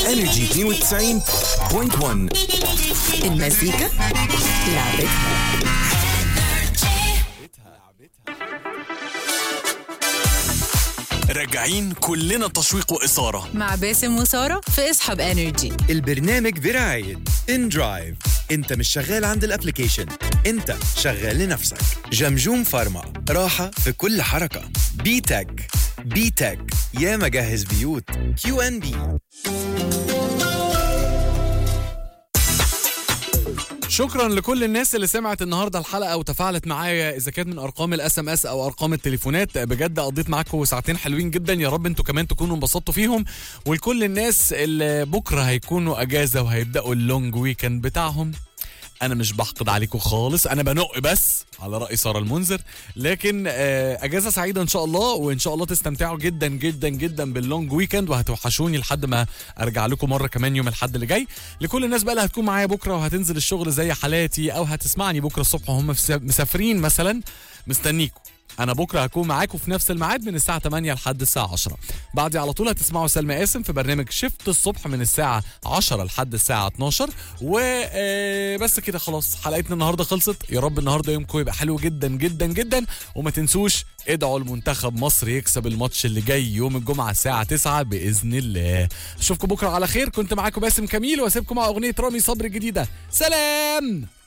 انرجي 92.1 المزيكا لعبتها راجعين كلنا تشويق وإثارة مع باسم وسارة في اسحب انرجي البرنامج برعاية ان درايف انت مش شغال عند الابليكيشن انت شغال لنفسك جمجوم فارما راحة في كل حركة بي تك بي تك يا مجهز بيوت كيو ان بي شكرا لكل الناس اللي سمعت النهارده الحلقه وتفاعلت معايا اذا كانت من ارقام الاس ام اس او ارقام التليفونات بجد قضيت معاكم ساعتين حلوين جدا يا رب انتوا كمان تكونوا انبسطتوا فيهم ولكل الناس اللي بكره هيكونوا اجازه وهيبداوا اللونج ويكند بتاعهم انا مش بحقد عليكم خالص انا بنق بس على راي ساره المنذر لكن آه، اجازه سعيده ان شاء الله وان شاء الله تستمتعوا جدا جدا جدا باللونج ويكند وهتوحشوني لحد ما ارجع لكم مره كمان يوم الاحد اللي جاي لكل الناس بقى اللي هتكون معايا بكره وهتنزل الشغل زي حالاتي او هتسمعني بكره الصبح وهم في- مسافرين مثلا مستنيكم انا بكره هكون معاكم في نفس الميعاد من الساعه 8 لحد الساعه 10 بعدي على طول هتسمعوا سلمى قاسم في برنامج شفت الصبح من الساعه 10 لحد الساعه 12 وبس كده خلاص حلقتنا النهارده خلصت يا رب النهارده يومكم يبقى حلو جدا جدا جدا وما تنسوش ادعوا المنتخب مصر يكسب الماتش اللي جاي يوم الجمعه الساعه 9 باذن الله اشوفكم بكره على خير كنت معاكم باسم كميل واسيبكم مع اغنيه رامي صبري الجديده سلام